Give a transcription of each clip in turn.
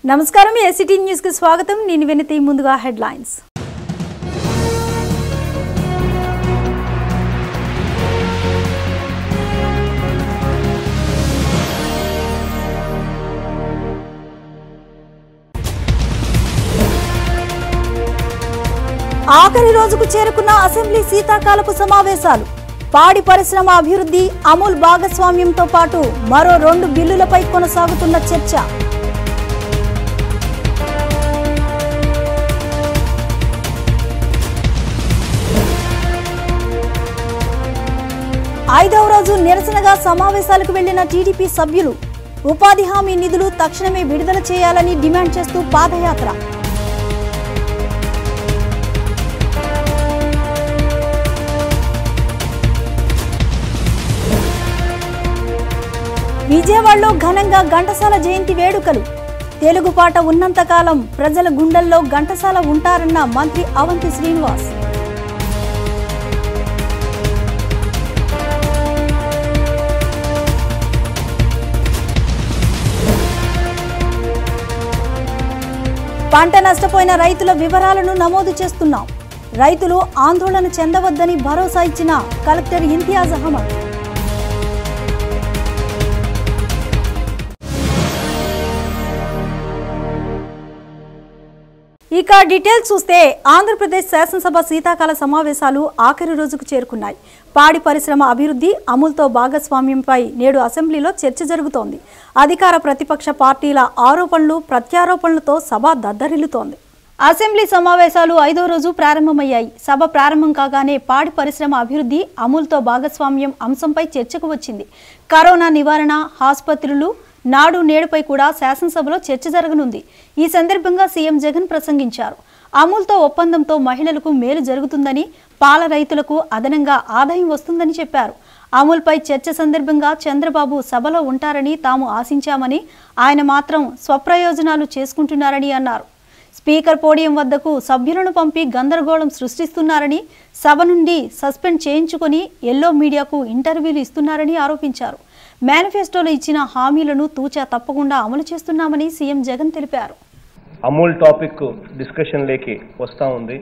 నమస్కారం ACT news కి స్వాగతం నేను వినతి ముందుగా హెడ్లైన్స్ ఆఖరి రోజుకు చేరుకున్న అసెంబ్లీ శీతాకాలపు సమావేశాలు పాడి పరిశ్రమ అభివృద్ధి అమూల్ భాగస్వామ్యంతో పాటు మరో రెండు బిల్లులపై కొనసాగుతున్న చర్చ ఐదవ రోజు నిరసనగా సమావేశాలకు వెళ్లిన టీడీపీ సభ్యులు ఉపాధి హామీ నిధులు తక్షణమే విడుదల చేయాలని డిమాండ్ చేస్తూ పాదయాత్ర విజయవాడలో ఘనంగా ఘంటసాల జయంతి వేడుకలు తెలుగు పాట ఉన్నంతకాలం ప్రజల గుండెల్లో ఘంటసాల ఉంటారన్న మంత్రి అవంతి శ్రీనివాస్ పంట నష్టపోయిన రైతుల వివరాలను నమోదు చేస్తున్నాం రైతులు ఆందోళన చెందవద్దని భరోసా ఇచ్చిన కలెక్టర్ ఇంతియాజ్ అహ్మద్ ఇక డీటెయిల్స్ చూస్తే ఆంధ్రప్రదేశ్ శాసనసభ శీతాకాల సమావేశాలు ఆఖరి రోజుకు చేరుకున్నాయి పాడి పరిశ్రమ అభివృద్ధి అమలుతో భాగస్వామ్యంపై నేడు అసెంబ్లీలో చర్చ జరుగుతోంది అధికార ప్రతిపక్ష పార్టీల ఆరోపణలు ప్రత్యారోపణలతో సభ దద్దరిల్లుతోంది అసెంబ్లీ సమావేశాలు ఐదో రోజు ప్రారంభమయ్యాయి సభ ప్రారంభం కాగానే పాడి పరిశ్రమ అభివృద్ధి అమలుతో భాగస్వామ్యం అంశంపై చర్చకు వచ్చింది కరోనా నివారణ ఆసుపత్రులు నాడు నేడుపై కూడా శాసనసభలో చర్చ జరగనుంది ఈ సందర్భంగా సీఎం జగన్ ప్రసంగించారు అమూల్తో ఒప్పందంతో మహిళలకు మేలు జరుగుతుందని పాల రైతులకు అదనంగా ఆదాయం వస్తుందని చెప్పారు అమూల్పై చర్చ సందర్భంగా చంద్రబాబు సభలో ఉంటారని తాము ఆశించామని ఆయన మాత్రం స్వప్రయోజనాలు చేసుకుంటున్నారని అన్నారు స్పీకర్ పోడియం వద్దకు సభ్యులను పంపి గందరగోళం సృష్టిస్తున్నారని సభ నుండి సస్పెండ్ చేయించుకొని ఎల్లో మీడియాకు ఇంటర్వ్యూలు ఇస్తున్నారని ఆరోపించారు మేనిఫెస్టోలో ఇచ్చిన హామీలను తూచా తప్పకుండా అమలు చేస్తున్నామని సీఎం జగన్ తెలిపారు అమూల్ టాపిక్ డిస్కషన్లోకి వస్తూ ఉంది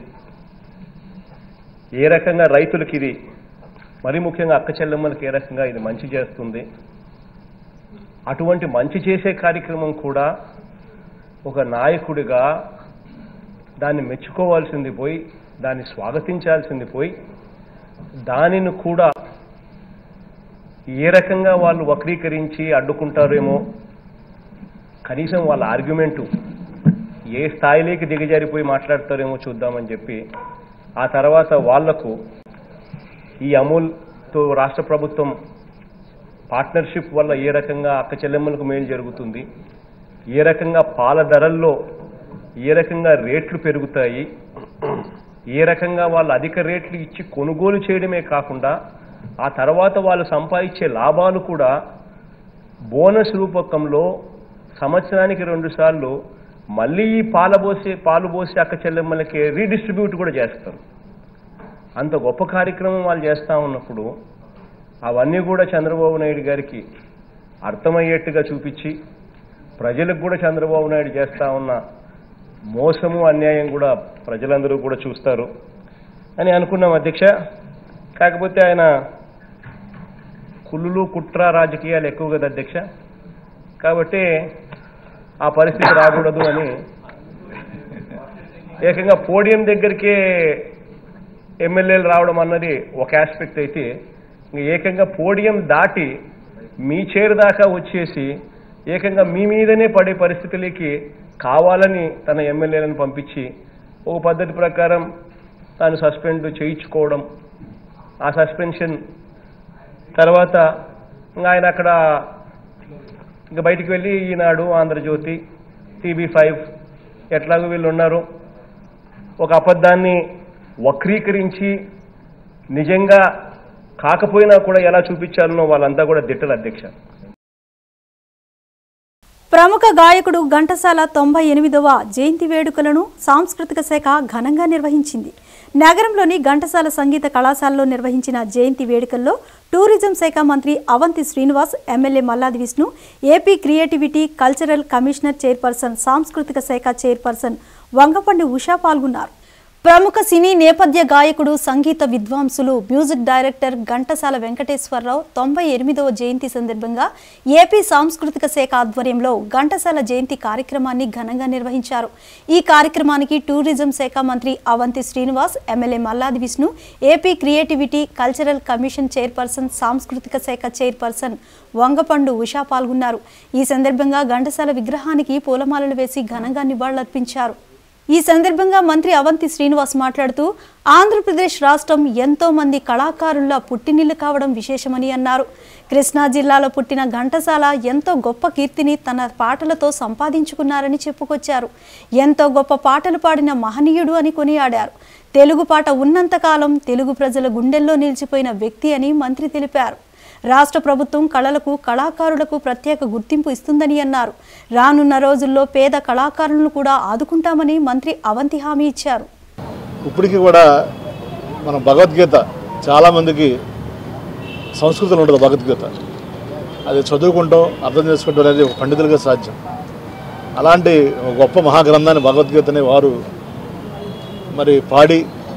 ఏ రకంగా రైతులకి ఇది మరి ముఖ్యంగా అక్క చెల్లెమ్మలకి ఏ రకంగా ఇది మంచి చేస్తుంది అటువంటి మంచి చేసే కార్యక్రమం కూడా ఒక నాయకుడిగా దాన్ని మెచ్చుకోవాల్సింది పోయి దాన్ని స్వాగతించాల్సింది పోయి దానిని కూడా ఏ రకంగా వాళ్ళు వక్రీకరించి అడ్డుకుంటారేమో కనీసం వాళ్ళ ఆర్గ్యుమెంటు ఏ స్థాయిలోకి దిగజారిపోయి మాట్లాడతారేమో చూద్దామని చెప్పి ఆ తర్వాత వాళ్లకు ఈ అమూల్తో రాష్ట్ర ప్రభుత్వం పార్ట్నర్షిప్ వల్ల ఏ రకంగా అక్క చెల్లెమ్మలకు మేలు జరుగుతుంది ఏ రకంగా పాల ధరల్లో ఏ రకంగా రేట్లు పెరుగుతాయి ఏ రకంగా వాళ్ళు అధిక రేట్లు ఇచ్చి కొనుగోలు చేయడమే కాకుండా ఆ తర్వాత వాళ్ళు సంపాదించే లాభాలు కూడా బోనస్ రూపకంలో సంవత్సరానికి రెండుసార్లు మళ్ళీ ఈ పాలబోసే పాలు పోసే అక్క చెల్లెమ్మలకి రీడిస్ట్రిబ్యూట్ కూడా చేస్తారు అంత గొప్ప కార్యక్రమం వాళ్ళు చేస్తూ ఉన్నప్పుడు అవన్నీ కూడా చంద్రబాబు నాయుడు గారికి అర్థమయ్యేట్టుగా చూపించి ప్రజలకు కూడా చంద్రబాబు నాయుడు చేస్తూ ఉన్న మోసము అన్యాయం కూడా ప్రజలందరూ కూడా చూస్తారు అని అనుకున్నాం అధ్యక్ష కాకపోతే ఆయన కుళ్ళులు కుట్ర రాజకీయాలు ఎక్కువ కదా అధ్యక్ష కాబట్టి ఆ పరిస్థితి రాకూడదు అని ఏకంగా పోడియం దగ్గరికే ఎమ్మెల్యేలు రావడం అన్నది ఒక ఆస్పెక్ట్ అయితే ఇంక ఏకంగా పోడియం దాటి మీ చేరు దాకా వచ్చేసి ఏకంగా మీ మీదనే పడే పరిస్థితులకి కావాలని తన ఎమ్మెల్యేలను పంపించి ఒక పద్ధతి ప్రకారం తాను సస్పెండ్ చేయించుకోవడం ఆ సస్పెన్షన్ తర్వాత ఇంకా ఆయన అక్కడ ఇంకా బయటికి వెళ్ళి ఈనాడు ఆంధ్రజ్యోతి టీవీ ఫైవ్ ఎట్లాగో వీళ్ళు ఉన్నారు ఒక అబద్ధాన్ని వక్రీకరించి నిజంగా కాకపోయినా కూడా ఎలా చూపించాలనో వాళ్ళంతా కూడా దిట్టలు అధ్యక్ష ప్రముఖ గాయకుడు ఘంటసాల తొంభై ఎనిమిదవ జయంతి వేడుకలను సాంస్కృతిక శాఖ ఘనంగా నిర్వహించింది నగరంలోని ఘంటసాల సంగీత కళాశాలలో నిర్వహించిన జయంతి వేడుకల్లో టూరిజం శాఖ మంత్రి Avanthi Srinivas MLA Malladi Vishnu AP creativity cultural commissioner chairperson సాంస్కృతిక శాఖ చైర్పర్సన్ వంగపండి ఉషా పాల్గొన్నారు ప్రముఖ సినీ నేపథ్య గాయకుడు సంగీత విద్వాంసులు మ్యూజిక్ డైరెక్టర్ ఘంటసాల వెంకటేశ్వరరావు తొంభై ఎనిమిదవ జయంతి సందర్భంగా ఏపీ సాంస్కృతిక శాఖ ఆధ్వర్యంలో ఘంటసాల జయంతి కార్యక్రమాన్ని ఘనంగా నిర్వహించారు ఈ కార్యక్రమానికి టూరిజం శాఖ మంత్రి Avanthi Srinivas MLA Malladi Vishnu AP creativity cultural commission chairperson సాంస్కృతిక శాఖ చైర్పర్సన్ వంగపండు ఉషా పాల్గొన్నారు ఈ సందర్భంగా ఘంటసాల విగ్రహానికి పూలమాలలు వేసి ఘనంగా నివాళులర్పించారు ఈ సందర్భంగా మంత్రి అవంతి శ్రీనివాస్ మాట్లాడుతూ ఆంధ్రప్రదేశ్ రాష్ట్రం ఎంతో మంది కళాకారుల పుట్టినిల్లు కావడం విశేషమని అన్నారు కృష్ణా జిల్లాలో పుట్టిన ఘంటసాల ఎంతో గొప్ప కీర్తిని తన పాటలతో సంపాదించుకున్నారని చెప్పుకొచ్చారు ఎంతో గొప్ప పాటలు పాడిన మహనీయుడు అని కొనియాడారు తెలుగు పాట ఉన్నంతకాలం తెలుగు ప్రజల గుండెల్లో నిలిచిపోయిన వ్యక్తి అని మంత్రి తెలిపారు రాష్ట్ర ప్రభుత్వం కళలకు కళాకారులకు ప్రత్యేక గుర్తింపు ఇస్తుందని అన్నారు రానున్న రోజుల్లో పేద కళాకారులను కూడా ఆదుకుంటామని మంత్రి అవంతి హామీ ఇచ్చారు ఇప్పటికీ కూడా మన భగవద్గీత చాలామందికి సంస్కృతంలో ఉంటుంది భగవద్గీత అది చదువుకుంటాం అర్థం చేసుకుంటాం అనేది ఒక పండితులుగా సాధ్యం అలాంటి ఒక గొప్ప మహాగ్రంథాన్ని భగవద్గీతని వారు మరి పాడి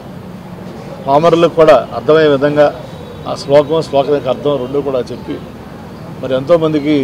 పామరులకు కూడా అర్థమయ్యే విధంగా ఆ శ్లోకం శ్లోకం యొక్క అర్థం రెండు కూడా చెప్పి మరి ఎంతోమందికి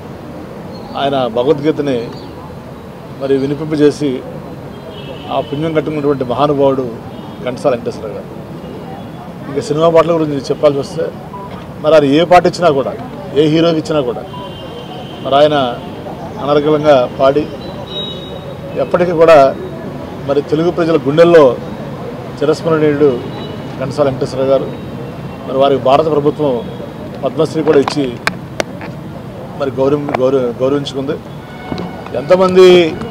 ఆయన భగవద్గీతని మరి వినిపింపజేసి ఆ పుణ్యం కట్టుకున్నటువంటి మహానుభావుడు ఘంటసాల వెంకటేశ్వర గారు ఇంకా సినిమా పాటల గురించి చెప్పాల్సి వస్తే మరి అది ఏ పాట ఇచ్చినా కూడా ఏ హీరోకి ఇచ్చినా కూడా మరి ఆయన అనర్గళంగా పాడి ఎప్పటికీ కూడా మరి తెలుగు ప్రజల గుండెల్లో చిరస్మరణీయుడు ఘంటసాల వెంకటేశ్వర గారు మరి వారికి భారత ప్రభుత్వం పద్మశ్రీ కూడా ఇచ్చి మరి గౌరవం గౌరవ గౌరవించుకుంది ఎంతమంది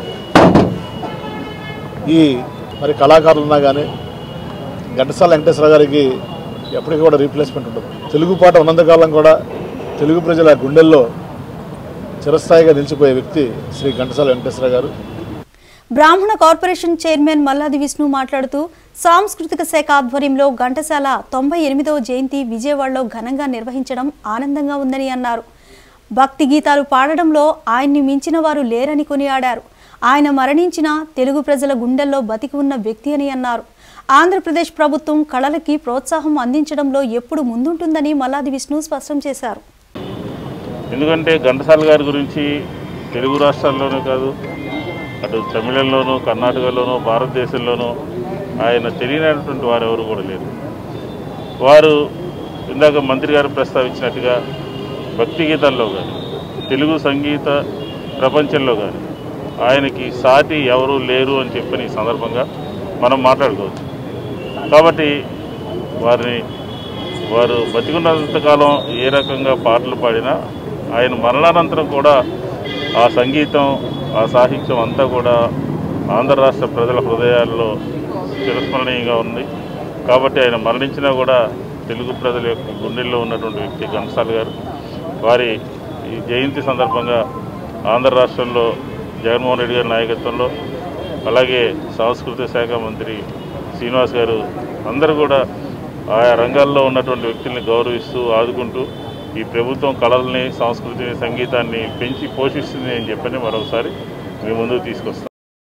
ఈ మరి కళాకారులు ఉన్నా కానీ ఘంటసాల వెంకటేశ్వర గారికి ఎప్పటికీ కూడా రీప్లేస్మెంట్ ఉండదు తెలుగు పాట ఉన్నంతకాలం కూడా తెలుగు ప్రజల గుండెల్లో చిరస్థాయిగా నిలిచిపోయే వ్యక్తి శ్రీ ఘంటసాల వెంకటేశ్వర గారు బ్రాహ్మణ కార్పొరేషన్ చైర్మన్ మల్లాది విష్ణు మాట్లాడుతూ సాంస్కృతిక శాఖ ఆధ్వర్యంలో ఘంటసాల తొంభై ఎనిమిదవ జయంతి విజయవాడలో ఘనంగా నిర్వహించడం ఆనందంగా ఉందని అన్నారు భక్తి గీతాలు పాడడంలో ఆయన్ని మించిన వారు లేరని కొనియాడారు ఆయన మరణించిన తెలుగు ప్రజల గుండెల్లో బతికి ఉన్న వ్యక్తి అని అన్నారు ఆంధ్రప్రదేశ్ ప్రభుత్వం కళలకి ప్రోత్సాహం అందించడంలో ఎప్పుడు ముందుంటుందని మల్లాది విష్ణు స్పష్టం చేశారు ఎందుకంటే ఘంటసాల గారి గురించి తెలుగు రాష్ట్రాల్లోనే కాదు అటు తమిళంలోనూ కర్ణాటకలోనూ భారతదేశంలోనూ ఆయన తెలియనటువంటి వారు ఎవరు కూడా లేరు వారు ఇందాక మంత్రి గారు ప్రస్తావించినట్టుగా భక్తి గీతాల్లో కానీ తెలుగు సంగీత ప్రపంచంలో కానీ ఆయనకి సాటి ఎవరు లేరు అని చెప్పని ఈ సందర్భంగా మనం మాట్లాడుకోవచ్చు కాబట్టి వారిని వారు బతికున్నంతకాలం ఏ రకంగా పాటలు పాడినా ఆయన మరణానంతరం కూడా ఆ సంగీతం ఆ సాహిత్యం అంతా కూడా ఆంధ్ర రాష్ట్ర ప్రజల హృదయాల్లో చిరస్మరణీయంగా ఉంది కాబట్టి ఆయన మరణించినా కూడా తెలుగు ప్రజల యొక్క గుండెల్లో ఉన్నటువంటి వ్యక్తి ఘంటసాల గారు వారి ఈ జయంతి సందర్భంగా ఆంధ్ర రాష్ట్రంలో జగన్మోహన్ రెడ్డి గారి నాయకత్వంలో అలాగే సాంస్కృతిక శాఖ మంత్రి శ్రీనివాస్ గారు అందరూ కూడా ఆయా రంగాల్లో ఉన్నటువంటి వ్యక్తుల్ని గౌరవిస్తూ ఆదుకుంటూ ఈ ప్రభుత్వం కళల్ని సంస్కృతిని సంగీతాన్ని పెంచి పోషిస్తుంది అని చెప్పని మరొకసారి మీ ముందుకు తీసుకొస్తాం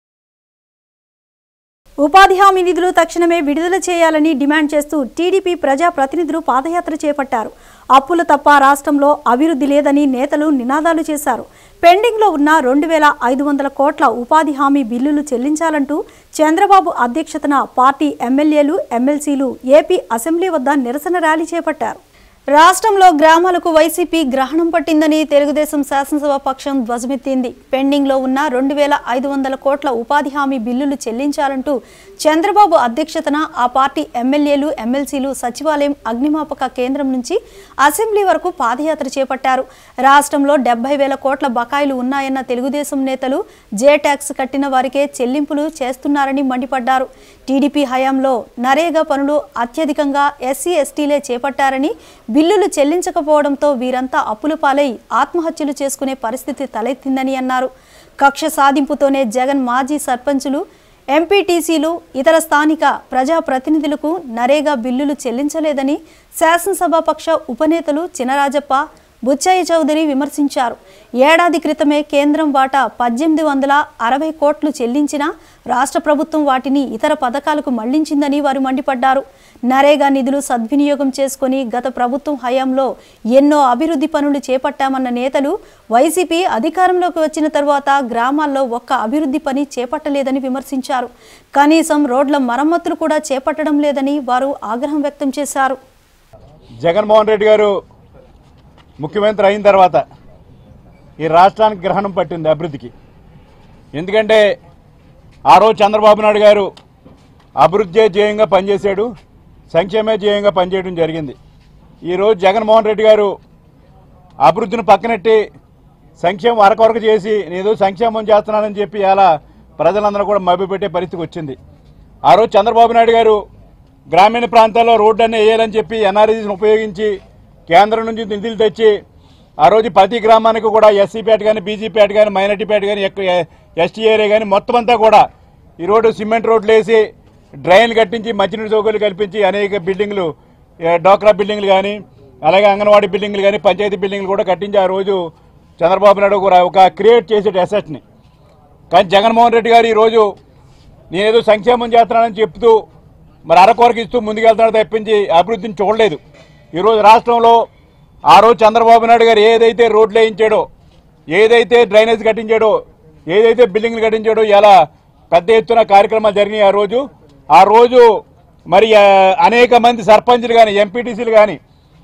ఉపాధి హామీ నిధులు తక్షణమే విడుదల చేయాలని డిమాండ్ చేస్తూ టీడీపీ ప్రజా ప్రతినిధులు పాదయాత్ర చేపట్టారు అప్పులు తప్ప రాష్ట్రంలో అభివృద్ధి లేదని నేతలు నినాదాలు చేశారు పెండింగ్లో ఉన్న రెండు వేల ఐదు వందల కోట్ల ఉపాధి హామీ బిల్లులు చెల్లించాలంటూ చంద్రబాబు అధ్యక్షతన పార్టీ ఎమ్మెల్యేలు ఎమ్మెల్సీలు ఏపీ అసెంబ్లీ వద్ద నిరసన ర్యాలీ చేపట్టారు రాష్ట్రంలో గ్రామాలకు వైసీపీ గ్రహణం పట్టిందని తెలుగుదేశం శాసనసభ పక్షం ధ్వజమెత్తింది పెండింగ్లో ఉన్న రెండు వేల ఐదు వందల కోట్ల ఉపాధి హామీ బిల్లులు చెల్లించాలంటూ చంద్రబాబు అధ్యక్షతన ఆ పార్టీ ఎమ్మెల్యేలు ఎమ్మెల్సీలు సచివాలయం అగ్నిమాపక కేంద్రం నుంచి అసెంబ్లీ వరకు పాదయాత్ర చేపట్టారు రాష్ట్రంలో డెబ్బై వేల కోట్ల బకాయిలు ఉన్నాయన్న తెలుగుదేశం నేతలు జే ట్యాక్స్ కట్టిన వారికే చెల్లింపులు చేస్తున్నారని మండిపడ్డారు టీడీపీ హయాంలో నరేగా పనులు అత్యధికంగా ఎస్సీ ఎస్టీలే చేపట్టారని బిల్లులు చెల్లించకపోవడంతో వీరంతా అప్పుల పాలై ఆత్మహత్యలు చేసుకునే పరిస్థితి తలెత్తిందని అన్నారు కక్ష సాధింపుతోనే జగన్ మాజీ సర్పంచులు ఎంపీటీసీలు ఇతర స్థానిక ప్రజాప్రతినిధులకు నరేగా బిల్లులు చెల్లించలేదని శాసనసభాపక్ష ఉపనేతలు చినరాజప్ప బుచ్చయ్య చౌదరి విమర్శించారు ఏడాది క్రితమే కేంద్రం వాటా పద్దెనిమిది వందల అరవై కోట్లు చెల్లించినా రాష్ట్ర ప్రభుత్వం వాటిని ఇతర పథకాలకు మళ్లించిందని వారు మండిపడ్డారు నరేగా నిధులు సద్వినియోగం చేసుకుని గత ప్రభుత్వం హయాంలో ఎన్నో అభివృద్ధి పనులు చేపట్టామన్న నేతలు వైసీపీ అధికారంలోకి వచ్చిన తరువాత గ్రామాల్లో ఒక్క అభివృద్ధి పని చేపట్టలేదని విమర్శించారు కనీసం రోడ్ల మరమ్మతులు కూడా చేపట్టడం లేదని వారు ఆగ్రహం వ్యక్తం చేశారు జగన్మోహన్ రెడ్డి గారు ముఖ్యమంత్రి అయిన తర్వాత ఈ రాష్ట్రానికి గ్రహణం పట్టింది అభివృద్ధికి ఎందుకంటే ఆ రోజు చంద్రబాబు నాయుడు గారు అభివృద్ధి ధ్యేయంగా పనిచేశాడు సంక్షేమే ధ్యేయంగా పనిచేయడం జరిగింది ఈరోజు జగన్మోహన్ రెడ్డి గారు అభివృద్ధిని పక్కనెట్టి సంక్షేమం అరకొరకు చేసి నేదో సంక్షేమం చేస్తున్నానని చెప్పి అలా ప్రజలందరూ కూడా మభ్యపెట్టే పరిస్థితికి వచ్చింది ఆ రోజు చంద్రబాబు నాయుడు గారు గ్రామీణ ప్రాంతాల్లో రోడ్లన్నీ వేయాలని చెప్పి ఎన్ఆర్ఈసీని ఉపయోగించి కేంద్రం నుంచి నిధులు తెచ్చి ఆ రోజు ప్రతి గ్రామానికి కూడా ఎస్సీ పేట కానీ బీజీ పేట కానీ మైనార్టీ పేట కానీ ఎస్టీ ఏరియా కానీ మొత్తం అంతా కూడా ఈ రోడ్డు సిమెంట్ రోడ్లు వేసి డ్రైన్లు కట్టించి మంచినీటి సౌకర్యాలు కల్పించి అనేక బిల్డింగ్లు ఏ, డోక్రా బిల్డింగ్లు కానీ అలాగే అంగన్వాడీ బిల్డింగ్లు కానీ పంచాయతీ బిల్డింగ్లు కూడా కట్టించి ఆ రోజు చంద్రబాబు నాయుడు ఒక ఒక క్రియేట్ చేసే అసెట్ని కానీ జగన్మోహన్ రెడ్డి గారు ఈరోజు నేనేదో సంక్షేమం చేస్తున్నానని చెప్తూ మరి అరకొరకు ఇస్తూ ముందుకెళ్తున్నాడు తప్పించి అభివృద్ధిని చూడలేదు ఈరోజు రాష్ట్రంలో ఆ రోజు చంద్రబాబు నాయుడు గారు ఏదైతే రోడ్లు వేయించాడో ఏదైతే డ్రైనేజ్ కట్టించాడో ఏదైతే బిల్డింగ్లు కట్టించాడో ఇలా పెద్ద ఎత్తున కార్యక్రమాలు జరిగినాయి ఆ రోజు ఆ రోజు మరి ఆ, అనేక మంది సర్పంచులు కానీ ఎంపీటీసీలు కానీ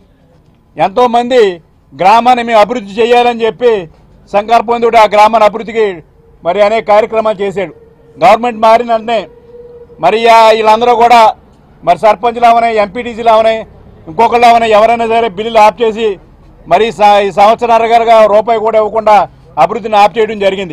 ఎంతో మంది గ్రామాన్ని మేము అభివృద్ధి చేయాలని చెప్పి సంకల్పంతో ఆ గ్రామాన్ని అభివృద్ధికి మరి అనేక కార్యక్రమాలు చేశాడు గవర్నమెంట్ మారిన వెంటనే మరి ఆ వీళ్ళందరూ కూడా మరి సర్పంచ్లు అవనాయి ఎంపీటీసీలు అవనాయి ఇంకొకళ్ళు అవనాయి ఎవరైనా సరే బిల్లులు ఆఫ్ చేసి మరి స- ఈ సంవత్సరాలుగా రూపాయి కూడా ఇవ్వకుండా అభివృద్ధిని ఆఫ్ చేయడం జరిగింది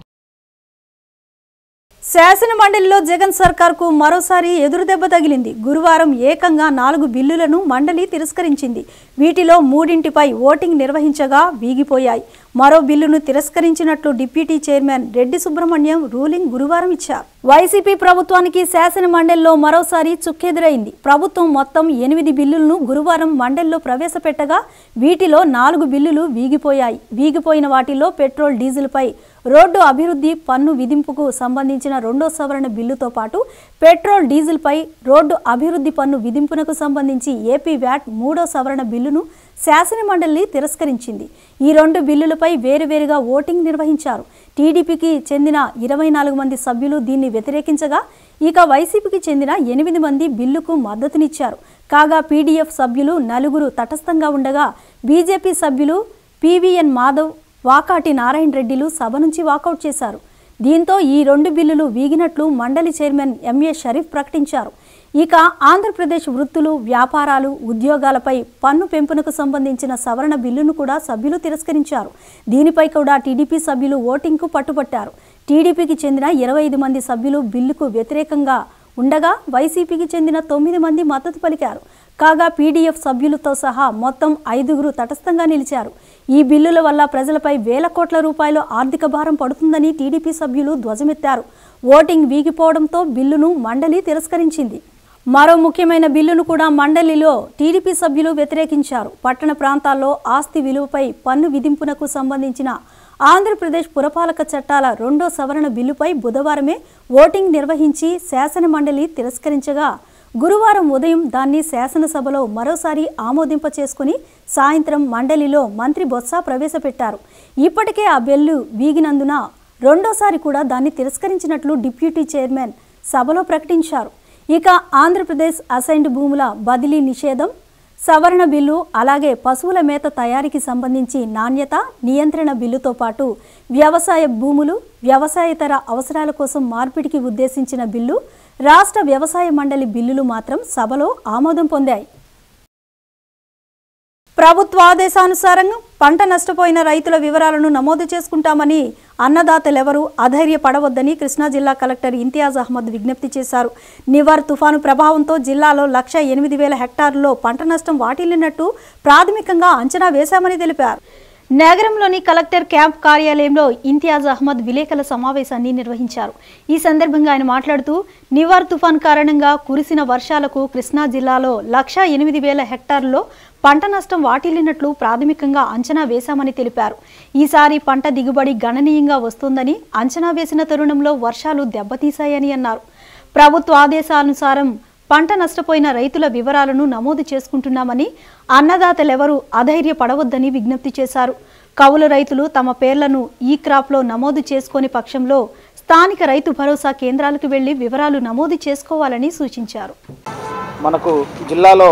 శాసన మండలిలో జగన్ సర్కార్కు మరోసారి ఎదురుదెబ్బ తగిలింది గురువారం ఏకంగా నాలుగు బిల్లులను మండలి తిరస్కరించింది వీటిలో మూడింటిపై ఓటింగ్ నిర్వహించగా వీగిపోయాయి మరో బిల్లును తిరస్కరించినట్లు deputy chairman Reddy Subrahmanyam ruling గురువారం ఇచ్చారు వైసీపీ ప్రభుత్వానికి శాసన మండలిలో మరోసారి చుక్కెదురైంది ప్రభుత్వం మొత్తం ఎనిమిది బిల్లులను గురువారం మండలిలో ప్రవేశపెట్టగా వీటిలో నాలుగు బిల్లులు వీగిపోయాయి వీగిపోయిన వాటిలో పెట్రోల్ డీజిల్పై రోడ్డు అభివృద్ధి పన్ను విధింపుకు సంబంధించిన రెండో సవరణ బిల్లుతో పాటు పెట్రోల్ డీజిల్పై రోడ్డు అభివృద్ధి పన్ను విధింపునకు సంబంధించి ఏపీ వ్యాట్ మూడో సవరణ బిల్లును శాసన మండలి తిరస్కరించింది ఈ రెండు బిల్లులపై వేరువేరుగా ఓటింగ్ నిర్వహించారు టీడీపీకి చెందిన ఇరవై నాలుగు మంది సభ్యులు దీన్ని వ్యతిరేకించగా ఇక వైసీపీకి చెందిన ఎనిమిది మంది బిల్లుకు మద్దతునిచ్చారు కాగా పీడీఎఫ్ సభ్యులు నలుగురు తటస్థంగా ఉండగా బీజేపీ సభ్యులు పివిఎన్ మాధవ్ వాకాటి నారాయణ రెడ్డిలు సభ నుంచి వాకౌట్ చేశారు దీంతో ఈ రెండు బిల్లులు వీగినట్లు మండలి చైర్మన్ ఎంఏ షరీఫ్ ప్రకటించారు ఇక ఆంధ్రప్రదేశ్ వృత్తులు వ్యాపారాలు ఉద్యోగాలపై పన్ను పెంపునకు సంబంధించిన సవరణ బిల్లును కూడా సభ్యులు తిరస్కరించారు దీనిపై కూడా టీడీపీ సభ్యులు ఓటింగ్కు పట్టుబట్టారు టీడీపీకి చెందిన ఇరవై ఐదు మంది సభ్యులు బిల్లుకు వ్యతిరేకంగా ఉండగా వైసీపీకి చెందిన తొమ్మిది మంది మద్దతు పలికారు కాగా పీడీఎఫ్ సభ్యులతో సహా మొత్తం ఐదుగురు తటస్థంగా నిలిచారు ఈ బిల్లుల వల్ల ప్రజలపై వేల కోట్ల రూపాయల ఆర్థిక భారం పడుతుందని టీడీపీ సభ్యులు ధ్వజమెత్తారు ఓటింగ్ వీగిపోవడంతో బిల్లును మండలి తిరస్కరించింది మరో ముఖ్యమైన బిల్లును కూడా మండలిలో టీడీపీ సభ్యులు వ్యతిరేకించారు పట్టణ ప్రాంతాల్లో ఆస్తి విలువపై పన్ను విధింపునకు సంబంధించిన ఆంధ్రప్రదేశ్ పురపాలక చట్టాల రెండో సవరణ బిల్లుపై బుధవారమే ఓటింగ్ నిర్వహించి శాసన మండలి తిరస్కరించగా గురువారం ఉదయం దాన్ని శాసనసభలో మరోసారి ఆమోదింప చేసుకుని సాయంత్రం మండలిలో మంత్రి బొత్స ప్రవేశపెట్టారు ఇప్పటికే ఆ బిల్లు వీగినందున రెండోసారి కూడా దాన్ని తిరస్కరించినట్లు డిప్యూటీ చైర్మన్ సభలో ప్రకటించారు ఇక ఆంధ్రప్రదేశ్ అసైన్డ్ భూముల బదిలీ నిషేధం సవరణ బిల్లు అలాగే పశువుల మేత తయారీకి సంబంధించి నాణ్యత నియంత్రణ బిల్లుతో పాటు వ్యవసాయ భూములు వ్యవసాయేతర అవసరాల కోసం మార్పిడికి ఉద్దేశించిన బిల్లు రాష్ట్ర వ్యవసాయ మండలి బిల్లులు మాత్రం సభలో ఆమోదం పొందాయి ప్రభుత్వ ఆదేశానుసారం పంట నష్టపోయిన రైతుల వివరాలను నమోదు చేసుకుంటామని అన్నదాతలెవరూ అధైర్యపడవద్దని కృష్ణా జిల్లా కలెక్టర్ ఇంతియాజ్ అహ్మద్ విజ్ఞప్తి చేశారు నివార్ తుఫాను ప్రభావంతో జిల్లాలో లక్ష ఎనిమిది వేల హెక్టార్లలో పంట నష్టం వాటిల్లినట్టు ప్రాథమికంగా అంచనా వేశామని తెలిపారు నగరంలోని కలెక్టర్ క్యాంప్ కార్యాలయంలో ఇంతియాజ్ అహ్మద్ విలేకరుల సమావేశాన్ని నిర్వహించారు ఈ సందర్భంగా ఆయన మాట్లాడుతూ నివార్ తుఫాన్ కారణంగా కురిసిన వర్షాలకు కృష్ణా జిల్లాలో లక్ష ఎనిమిది వేల హెక్టార్లలో పంట నష్టం వాటిల్లినట్లు ప్రాథమికంగా అంచనా వేశామని తెలిపారు ఈసారి పంట దిగుబడి గణనీయంగా వస్తుందని అంచనా వేసిన తరుణంలో వర్షాలు దెబ్బతీశాయని అన్నారు ప్రభుత్వ ఆదేశానుసారం పంట నష్టపోయిన రైతుల వివరాలను నమోదు చేసుకుంటున్నామని అన్నదాతలెవరూ అధైర్యపడవద్దని విజ్ఞప్తి చేశారు కౌలు రైతులు తమ పేర్లను ఈ క్రాప్లో నమోదు చేసుకొని పక్షంలో స్థానిక రైతు భరోసా కేంద్రాలకు వెళ్లి వివరాలు నమోదు చేసుకోవాలని సూచించారు మనకు జిల్లాలో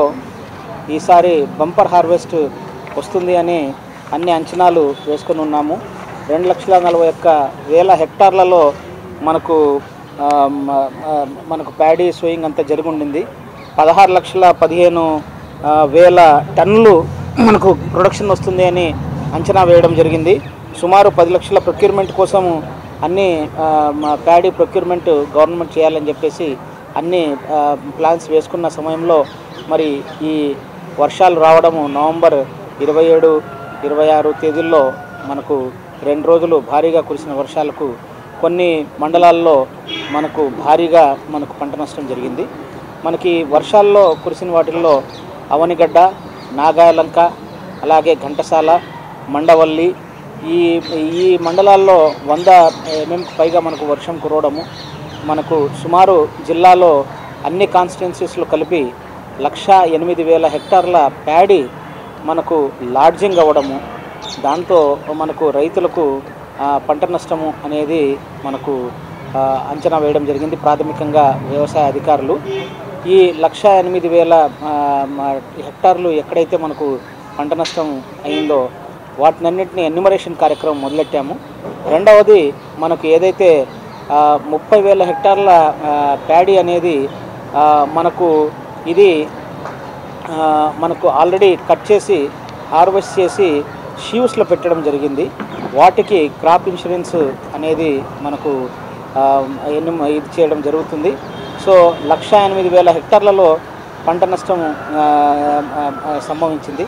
ఈసారి బంపర్ హార్వెస్ట్ వస్తుంది అని అన్ని అంచనాలు వేసుకొని ఉన్నాము రెండు లక్షల నలభై ఒక్క వేల హెక్టార్లలో మనకు ఆ, మ- ఆ, మనకు ప్యాడీ సోయింగ్ అంతా జరిగి ఉండింది పదహారు లక్షల పదిహేను ఆ, వేల టన్నులు మనకు ప్రొడక్షన్ వస్తుంది అని అంచనా వేయడం జరిగింది సుమారు పది లక్షల ప్రొక్యూర్మెంట్ కోసము అన్ని ఆ, మ- ప్యాడీ ప్రొక్యూర్మెంట్ గవర్నమెంట్ చేయాలని చెప్పేసి అన్ని ఆ, ప్లాన్స్ వేసుకున్న సమయంలో మరి ఈ వర్షాలు రావడము నవంబర్ ఇరవై ఏడు ఇరవై ఆరు తేదీల్లో మనకు రెండు రోజులు భారీగా కురిసిన వర్షాలకు కొన్ని మండలాల్లో మనకు భారీగా మనకు పంట నష్టం జరిగింది మనకి వర్షాల్లో కురిసిన వాటిల్లో అవనిగడ్డ నాగాలంక అలాగే ఘంటసాల మండవల్లి ఈ ఈ మండలాల్లో వంద ఎంఎంకి పైగా మనకు వర్షం కురవడము మనకు సుమారు జిల్లాలో అన్ని కాన్స్టిట్యున్సీస్లో కలిపి లక్ష ఎనిమిది వేల హెక్టార్ల ప్యాడీ మనకు లాడ్జింగ్ అవ్వడము దాంతో మనకు రైతులకు ఆ, పంట నష్టము అనేది మనకు ఆ, అంచనా వేయడం జరిగింది ప్రాథమికంగా వ్యవసాయ అధికారులు ఈ లక్ష ఎనిమిది వేల ఆ, మ- హెక్టార్లు ఎక్కడైతే మనకు పంట నష్టం అయిందో వాటినన్నింటినీ ఎన్యుమరేషన్ కార్యక్రమం మొదలెట్టాము రెండవది మనకు ఏదైతే ఆ, ముప్పై వేల హెక్టార్ల ఆ, ప్యాడీ అనేది ఆ, మనకు ఇది ఆ, మనకు ఆల్రెడీ కట్ చేసి హార్వెస్ట్ చేసి షీవ్స్లో పెట్టడం జరిగింది వాటికి క్రాప్ ఇన్సూరెన్స్ అనేది మనకు ఆ, ఎన్ని ఇది చేయడం జరుగుతుంది సో లక్ష ఎనిమిది వేల హెక్టార్లలో పంట నష్టం ఆ, ఆ, ఆ, సంభవించింది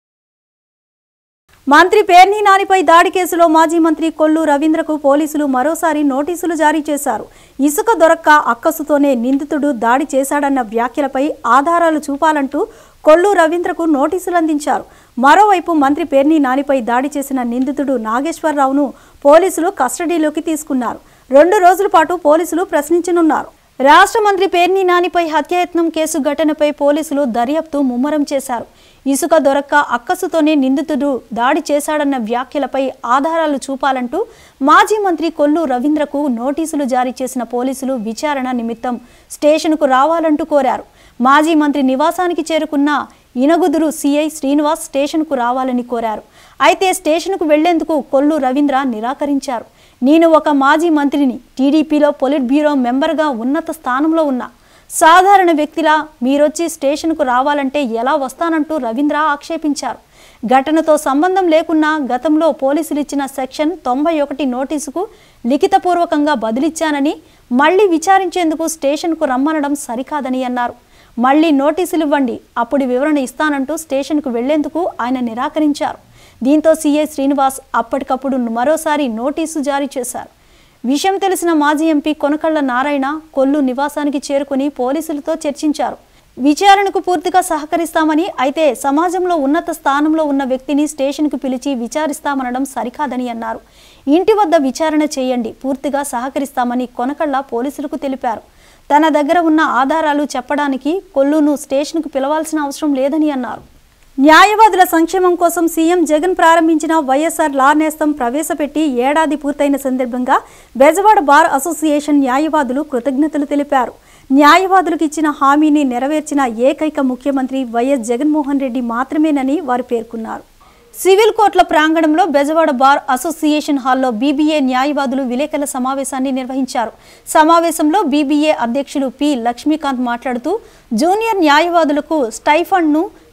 మంత్రి పేర్ని నానిపై దాడి కేసులో మాజీ మంత్రి కొల్లు రవీంద్రకు పోలీసులు మరోసారి నోటీసులు జారీ చేశారు ఇసుక దొరక్క అక్కసుతోనే నిందితుడు దాడి చేశాడన్న వ్యాఖ్యలపై ఆధారాలు చూపాలంటూ కొల్లు రవీంద్రకు నోటీసులు అందించారు మరోవైపు మంత్రి పేర్ని నానిపై దాడి చేసిన నిందితుడు నాగేశ్వరరావును పోలీసులు కస్టడీలోకి తీసుకున్నారు రెండు రోజుల పాటు పోలీసులు ప్రశ్నించనున్నారు రాష్ట్ర మంత్రి పేర్ని నానిపై హత్యాయత్నం కేసు ఘటనపై పోలీసులు దర్యాప్తు ముమ్మరం చేశారు ఇసుక దొరక్క అక్కసుతోనే నిందితుడు దాడి చేశాడన్న వ్యాఖ్యలపై ఆధారాలు చూపాలంటూ మాజీ మంత్రి కొల్లు రవీంద్రకు నోటీసులు జారీ చేసిన పోలీసులు విచారణ నిమిత్తం స్టేషన్కు రావాలంటూ కోరారు మాజీ మంత్రి నివాసానికి చేరుకున్న ఇనగుదురు సిఐ శ్రీనివాస్ స్టేషన్కు రావాలని కోరారు అయితే స్టేషన్కు వెళ్లేందుకు కొల్లు రవీంద్ర నిరాకరించారు నేను ఒక మాజీ మంత్రిని టీడీపీలో పొలిట్ బ్యూరో మెంబర్గా ఉన్నత స్థానంలో ఉన్నా సాధారణ వ్యక్తిలా మీరొచ్చి స్టేషన్కు రావాలంటే ఎలా వస్తానంటూ రవీంద్ర ఆక్షేపించారు ఘటనతో సంబంధం లేకున్నా గతంలో పోలీసులు ఇచ్చిన సెక్షన్ తొంభై ఒకటి నోటీసుకు లిఖితపూర్వకంగా బదిలిచ్చానని మళ్లీ విచారించేందుకు స్టేషన్కు రమ్మనడం సరికాదని అన్నారు మళ్లీ నోటీసులు ఇవ్వండి అప్పుడు వివరణ ఇస్తానంటూ స్టేషన్కు వెళ్లేందుకు ఆయన నిరాకరించారు దీంతో సీఐ శ్రీనివాస్ అప్పటికప్పుడు మరోసారి నోటీసు జారీ చేశారు విషయం తెలిసిన మాజీ ఎంపీ కొనకళ్ళ నారాయణ కొల్లు నివాసానికి చేరుకుని పోలీసులతో చర్చించారు విచారణకు పూర్తిగా సహకరిస్తామని అయితే సమాజంలో ఉన్నత స్థానంలో ఉన్న వ్యక్తిని స్టేషన్కు పిలిచి విచారిస్తామనడం సరికాదని అన్నారు ఇంటి వద్ద విచారణ చేయండి పూర్తిగా సహకరిస్తామని కొనకళ్ళ పోలీసులకు తెలిపారు తన దగ్గర ఉన్న ఆధారాలు చెప్పడానికి కొల్లును స్టేషన్కు పిలవాల్సిన అవసరం లేదని అన్నారు న్యాయవాదుల సంక్షేమం కోసం సీఎం జగన్ ప్రారంభించిన వైఎస్ఆర్ లా నేస్తం ప్రవేశపెట్టి ఏడాది పూర్తయిన సందర్భంగా బెజవాడ బార్ అసోసియేషన్ న్యాయవాదులు కృతజ్ఞతలు తెలిపారు న్యాయవాదులకు ఇచ్చిన హామీని నెరవేర్చిన ఏకైక ముఖ్యమంత్రి వైఎస్ జగన్మోహన్ రెడ్డి మాత్రమేనని వారు పేర్కొన్నారు సివిల్ కోర్టుల ప్రాంగణంలో బెజవాడ బార్ అసోసియేషన్ హాల్లో బీబీఏ న్యాయవాదులు విలేకరుల సమావేశాన్ని నిర్వహించారు సమావేశంలో బీబీఏ అధ్యక్షులు పి లక్ష్మీకాంత్ మాట్లాడుతూ జూనియర్ న్యాయవాదులకు స్టైఫండ్ను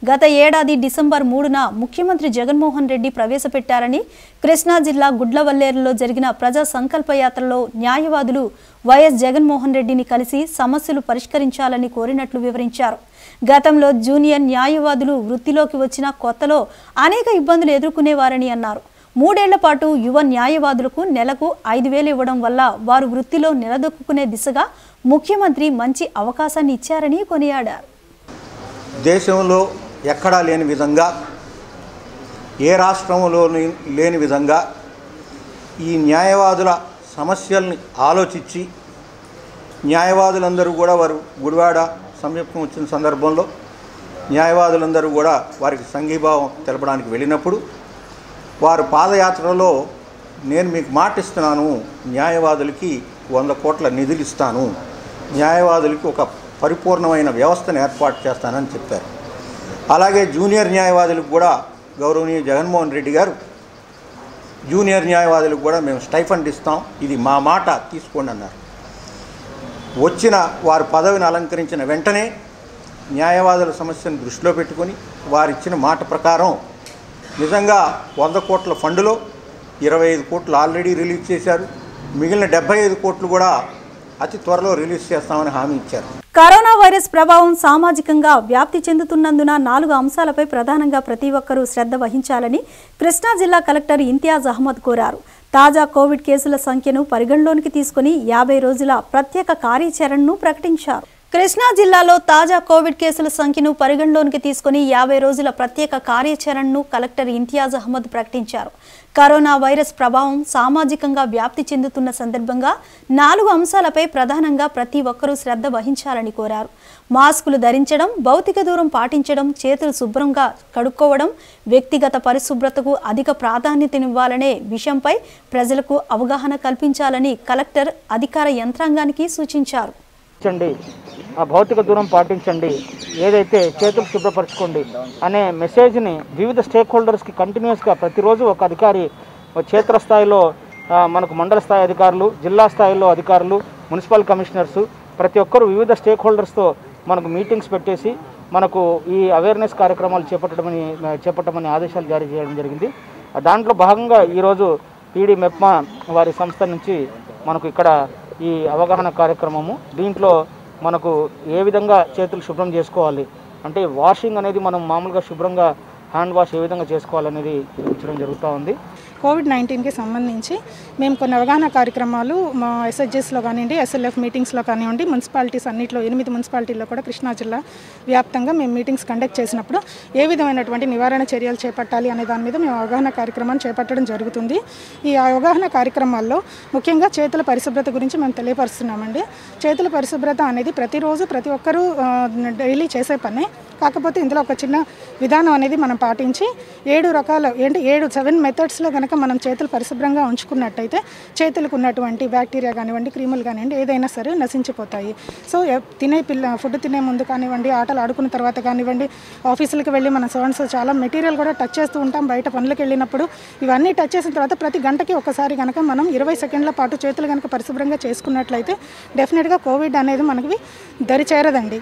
గత ఏడాది డిసెంబర్ మూడున ముఖ్యమంత్రి జగన్మోహన్ రెడ్డి ప్రవేశపెట్టారని కృష్ణా జిల్లా గుడ్లవల్లేరులో జరిగిన ప్రజా సంకల్ప యాత్రలో న్యాయవాదులు వైఎస్ జగన్మోహన్ రెడ్డిని కలిసి సమస్యలు పరిష్కరించాలని కోరినట్లు వివరించారు గతంలో జూనియర్ న్యాయవాదులు వృత్తిలోకి వచ్చిన కొత్తలో అనేక ఇబ్బందులు ఎదుర్కొనేవారని అన్నారు మూడేళ్ల పాటు యువ న్యాయవాదులకు నెలకు ఐదు వేలు ఇవ్వడం వల్ల వారు వృత్తిలో నిలదొక్కునే దిశగా ముఖ్యమంత్రి మంచి అవకాశాన్ని ఇచ్చారని కొనియాడారు దేశంలో ఎక్కడా లేని విధంగా ఏ రాష్ట్రంలోని లేని విధంగా ఈ న్యాయవాదుల సమస్యల్ని ఆలోచించి న్యాయవాదులందరూ కూడా వారు గుడివాడ సంయుక్తం వచ్చిన సందర్భంలో న్యాయవాదులందరూ కూడా వారికి సంఘీభావం తెలపడానికి వెళ్ళినప్పుడు వారు పాదయాత్రలో నేను మీకు మాటిస్తున్నాను న్యాయవాదులకి వంద కోట్ల నిధులు ఇస్తాను న్యాయవాదులకి ఒక పరిపూర్ణమైన వ్యవస్థను ఏర్పాటు చేస్తానని చెప్పారు అలాగే జూనియర్ న్యాయవాదులకు కూడా గౌరవనీయ జగన్మోహన్ రెడ్డి గారు జూనియర్ న్యాయవాదులకు కూడా మేము స్టైఫండ్ ఇస్తాం ఇది మా మాట తీసుకోండి అన్నారు వచ్చిన వారు పదవిని అలంకరించిన వెంటనే న్యాయవాదుల సమస్యను దృష్టిలో పెట్టుకొని వారిచ్చిన మాట ప్రకారం నిజంగా వంద కోట్ల ఫండులో ఇరవై ఐదు కోట్లు ఆల్రెడీ రిలీజ్ చేశారు మిగిలిన డెబ్బై ఐదు కోట్లు కూడా అతి త్వరలో రిలీజ్ చేస్తామని హామీ ఇచ్చారు కరోనా వైరస్ ప్రభావం సామాజికంగా వ్యాప్తి చెందుతున్నందున నాలుగు అంశాలపై ప్రధానంగా ప్రతి ఒక్కరూ శ్రద్ధ వహించాలని కృష్ణా జిల్లా కలెక్టర్ ఇంతియాజ్ అహ్మద్ కోరారు తాజా కోవిడ్ కేసుల సంఖ్యను పరిగణలోనికి తీసుకుని యాభై రోజుల ప్రత్యేక కార్యాచరణను ప్రకటించారు కృష్ణా జిల్లాలో తాజా కోవిడ్ కేసుల సంఖ్యను పరిగణలోనికి తీసుకుని యాభై రోజుల ప్రత్యేక కార్యాచరణను కలెక్టర్ ఇంతియాజ్ అహ్మద్ ప్రకటించారు కరోనా వైరస్ ప్రభావం సామాజికంగా వ్యాప్తి చెందుతున్న సందర్భంగా నాలుగు అంశాలపై ప్రధానంగా ప్రతి ఒక్కరూ శ్రద్ధ వహించాలని కోరారు మాస్కులు ధరించడం భౌతిక దూరం పాటించడం చేతులు శుభ్రంగా కడుక్కోవడం వ్యక్తిగత పరిశుభ్రతకు అధిక ప్రాధాన్యతనివ్వాలనే విషయంపై ప్రజలకు అవగాహన కల్పించాలని కలెక్టర్ అధికార యంత్రాంగానికి సూచించారు పాటించండి ఆ భౌతిక దూరం పాటించండి ఏదైతే చేతులు శుభ్రపరచుకోండి అనే మెసేజ్ని వివిధ స్టేక్ హోల్డర్స్కి కంటిన్యూస్గా ప్రతిరోజు ఒక అధికారి ఓ క్షేత్రస్థాయిలో ఆ, మనకు మండల స్థాయి అధికారులు జిల్లా స్థాయిలో అధికారులు మున్సిపల్ కమిషనర్స్ ప్రతి ఒక్కరు వివిధ స్టేక్ హోల్డర్స్తో మనకు మీటింగ్స్ పెట్టేసి మనకు ఈ అవేర్నెస్ కార్యక్రమాలు చేపట్టడమని చేపట్టమని ఆదేశాలు జారీ చేయడం జరిగింది దాంట్లో భాగంగా ఈరోజు పీడీ మెప్మా వారి సంస్థ నుంచి మనకు ఇక్కడ ఈ అవగాహన కార్యక్రమము దీంట్లో మనకు ఏ విధంగా చేతులు శుభ్రం చేసుకోవాలి అంటే వాషింగ్ అనేది మనం మామూలుగా శుభ్రంగా హ్యాండ్ వాష్ ఏ విధంగా చేసుకోవాలనేది చూపించడం జరుగుతూ ఉంది కోవిడ్ నైన్టీన్కి సంబంధించి మేము కొన్ని అవగాహన కార్యక్రమాలు మా ఎస్హెచ్ఎస్లో కానివ్వండి ఎస్ఎల్ఎఫ్ మీటింగ్స్లో కానివ్వండి మున్సిపాలిటీస్ అన్నింటిలో ఎనిమిది మున్సిపాలిటీల్లో కూడా కృష్ణా జిల్లా వ్యాప్తంగా మేము మీటింగ్స్ కండక్ట్ చేసినప్పుడు ఏ విధమైనటువంటి నివారణ చర్యలు చేపట్టాలి అనే దాని మీద మేము అవగాహన కార్యక్రమాన్ని చేపట్టడం జరుగుతుంది ఈ అవగాహన కార్యక్రమాల్లో ముఖ్యంగా చేతుల పరిశుభ్రత గురించి మేము తెలియపరుస్తున్నామండి చేతుల పరిశుభ్రత అనేది ప్రతిరోజు ప్రతి ఒక్కరూ ఆ, డైలీ చేసే పనే కాకపోతే ఇందులో ఒక చిన్న విధానం అనేది మనం పాటించి ఏడు రకాల ఏంటి ఏడు సెవెన్ మెథడ్స్లో కనుక మనం చేతులు పరిశుభ్రంగా ఉంచుకున్నట్టయితే చేతులకు ఉన్నటువంటి బ్యాక్టీరియా కానివ్వండి క్రీములు కానివ్వండి ఏదైనా సరే నశించిపోతాయి సో ఎ- తినే పిల్ల ఫుడ్ తినే ముందు కానివ్వండి ఆటలు ఆడుకున్న తర్వాత కానివ్వండి ఆఫీసులకు వెళ్ళి మన సోన్స్ చాలా మెటీరియల్ కూడా టచ్ చేస్తూ ఉంటాం బయట పనులకు వెళ్ళినప్పుడు ఇవన్నీ టచ్ చేసిన తర్వాత ప్రతి గంటకి ఒకసారి కనుక మనం ఇరవై సెకండ్ల పాటు చేతులు కనుక పరిశుభ్రంగా చేసుకున్నట్లయితే డెఫినెట్గా కోవిడ్ అనేది మనకి దరి చేరదండి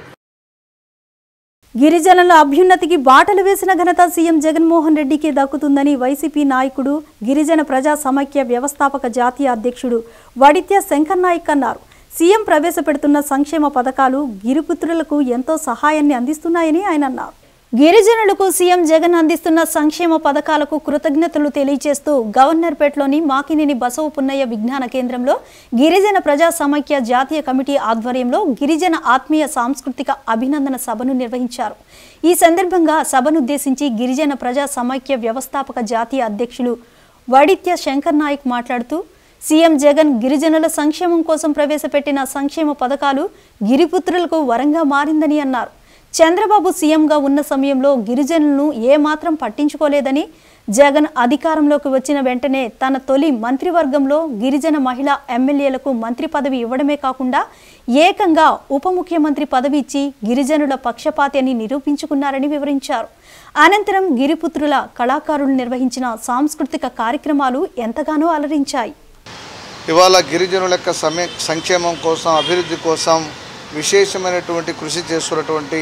గిరిజనుల అభ్యున్నతికి బాటలు వేసిన ఘనత సీఎం జగన్మోహన్ రెడ్డికి దక్కుతుందని వైసీపీ నాయకుడు గిరిజన ప్రజా సమైక్య వ్యవస్థాపక జాతీయ అధ్యక్షుడు వడిత్య శంకర్ నాయక్ అన్నారు సీఎం ప్రవేశపెడుతున్న సంక్షేమ పథకాలు గిరిపుత్రులకు ఎంతో సహాయాన్ని అందిస్తున్నాయని ఆయన అన్నారు గిరిజనులకు సీఎం జగన్ అందిస్తున్న సంక్షేమ పథకాలకు కృతజ్ఞతలు తెలియజేస్తూ గవర్నర్పేటలోని మాకినేని బసవ పున్నయ్య విజ్ఞాన కేంద్రంలో గిరిజన ప్రజా సమైక్య జాతీయ కమిటీ ఆధ్వర్యంలో గిరిజన ఆత్మీయ సాంస్కృతిక అభినందన సభను నిర్వహించారు ఈ సందర్భంగా సభనుద్దేశించి గిరిజన ప్రజా సమైక్య వ్యవస్థాపక జాతీయ అధ్యక్షులు వడిత్య శంకర్ నాయక్ మాట్లాడుతూ సీఎం జగన్ గిరిజనుల సంక్షేమం కోసం ప్రవేశపెట్టిన సంక్షేమ పథకాలు గిరిపుత్రులకు వరంగా మారిందని అన్నారు చంద్రబాబు సీఎంగా ఉన్న సమయంలో గిరిజనులను ఏమాత్రం పట్టించుకోలేదని జగన్ అధికారంలోకి వచ్చిన వెంటనే తన తొలి మంత్రివర్గంలో గిరిజన మహిళా ఎమ్మెల్యేలకు మంత్రి పదవి ఇవ్వడమే కాకుండా ఏకంగా ఉప ముఖ్యమంత్రి పదవి ఇచ్చి గిరిజనుల పక్షపాతి అని నిరూపించుకున్నారని వివరించారు అనంతరం గిరిపుత్రుల కళాకారులు నిర్వహించిన సాంస్కృతిక కార్యక్రమాలు ఎంతగానో అలరించాయి ఇవాళ గిరిజనుల యొక్క సమయ సంక్షేమం కోసం అభివృద్ధి కోసం విశేషమైనటువంటి కృషి చేస్తున్నటువంటి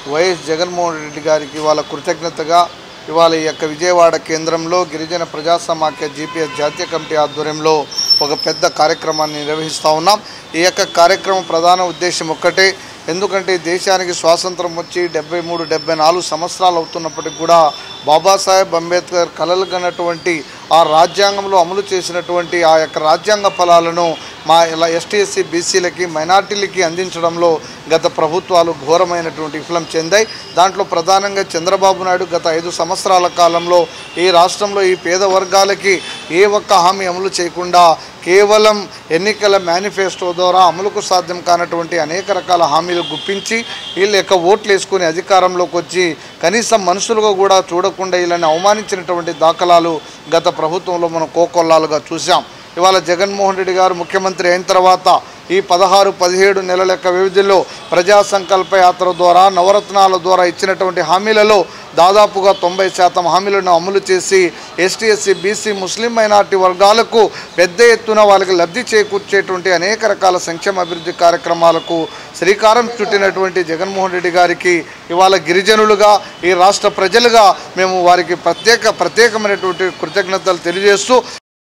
వైఎస్ జగన్మోహన్ రెడ్డి గారికి వాళ్ళ కృతజ్ఞతగా ఇవాళ ఈ యొక్క విజయవాడ కేంద్రంలో గిరిజన ప్రజా సమాఖ్య జీపీఎస్ జాతీయ కమిటీ ఆధ్వర్యంలో ఒక పెద్ద కార్యక్రమాన్ని నిర్వహిస్తూ ఉన్నాం ఈ యొక్క కార్యక్రమం ప్రధాన ఉద్దేశం ఒక్కటే ఎందుకంటే దేశానికి స్వాతంత్రం వచ్చి డెబ్బై మూడు డెబ్బై నాలుగు సంవత్సరాలు అవుతున్నప్పటికి కూడా బాబాసాహెబ్ అంబేద్కర్ కలలు కన్నటువంటి ఆ రాజ్యాంగంలో అమలు చేసినటువంటి ఆ యొక్క రాజ్యాంగ ఫలాలను మా ఇలా ఎస్టీ ఎస్సీ బీసీలకి మైనార్టీలకి అందించడంలో గత ప్రభుత్వాలు ఘోరమైనటువంటి విఫలం చెందాయి దాంట్లో ప్రధానంగా చంద్రబాబు నాయుడు గత ఐదు సంవత్సరాల కాలంలో ఈ రాష్ట్రంలో ఈ పేద వర్గాలకి ఏ ఒక్క హామీ అమలు చేయకుండా కేవలం ఎన్నికల మేనిఫెస్టో ద్వారా అమలుకు సాధ్యం కానటువంటి అనేక రకాల హామీలు గుప్పించి వీళ్ళు యొక్క ఓట్లు వేసుకుని అధికారంలోకి వచ్చి కనీసం మనుషులుగా కూడా చూడకుండా వీళ్ళని అవమానించినటువంటి దాఖలాలు గత ప్రభుత్వంలో మనం కోకొల్లాలుగా చూసాం ఇవాళ జగన్మోహన్ రెడ్డి గారు ముఖ్యమంత్రి అయిన తర్వాత ఈ పదహారు పదిహేడు నెలల యొక్క వ్యవధిలో ప్రజా సంకల్ప యాత్ర ద్వారా నవరత్నాల ద్వారా ఇచ్చినటువంటి హామీలలో దాదాపుగా తొంభై శాతం హామీలను అమలు చేసి ST SC BC Muslim minority వర్గాలకు పెద్ద ఎత్తున వాళ్ళకి లబ్ధి చేకూర్చేటువంటి అనేక రకాల సంక్షేమ అభివృద్ధి కార్యక్రమాలకు శ్రీకారం చుట్టినటువంటి జగన్మోహన్ రెడ్డి గారికి ఇవాళ గిరిజనులుగా ఈ రాష్ట్ర ప్రజలుగా మేము వారికి ప్రత్యేక ప్రత్యేకమైనటువంటి కృతజ్ఞతలు తెలియజేస్తూ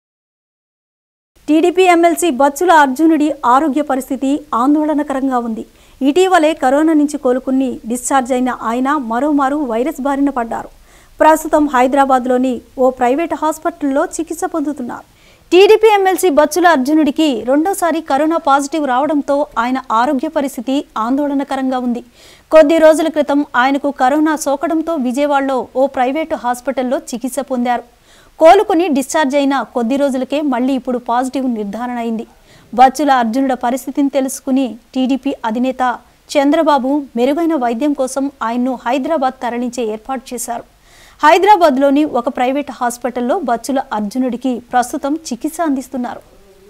టీడీపీ ఎమ్మెల్సీ బచ్చుల అర్జునుడి ఆరోగ్య పరిస్థితి ఆందోళనకరంగా ఉంది ఇటీవలే కరోనా నుంచి కోలుకుని డిశ్చార్జ్ అయిన ఆయన మరోమారు వైరస్ బారిన పడ్డారు ప్రస్తుతం హైదరాబాద్లోని ఓ ప్రైవేట్ హాస్పిటల్లో చికిత్స పొందుతున్నారు టీడీపీ ఎమ్మెల్సీ బచ్చుల అర్జునుడికి రెండోసారి కరోనా పాజిటివ్ రావడంతో ఆయన ఆరోగ్య పరిస్థితి ఆందోళనకరంగా ఉంది కొద్ది రోజుల క్రితం ఆయనకు కరోనా సోకడంతో విజయవాడలో ఓ ప్రైవేటు హాస్పిటల్లో చికిత్స పొందారు కోలుకుని డిశ్చార్జ్ అయిన కొద్ది రోజులకే మళ్ళీ ఇప్పుడు పాజిటివ్ నిర్ధారణ అయింది బచ్చుల అర్జునుడ పరిస్థితిని తెలుసుకుని టీడీపీ అధినేత చంద్రబాబు మెరుగైన వైద్యం కోసం ఆయన్ను హైదరాబాద్ తరలించే ఏర్పాటు చేశారు హైదరాబాద్లోని ఒక ప్రైవేట్ హాస్పిటల్లో బచ్చుల అర్జునుడికి ప్రస్తుతం చికిత్స అందిస్తున్నారు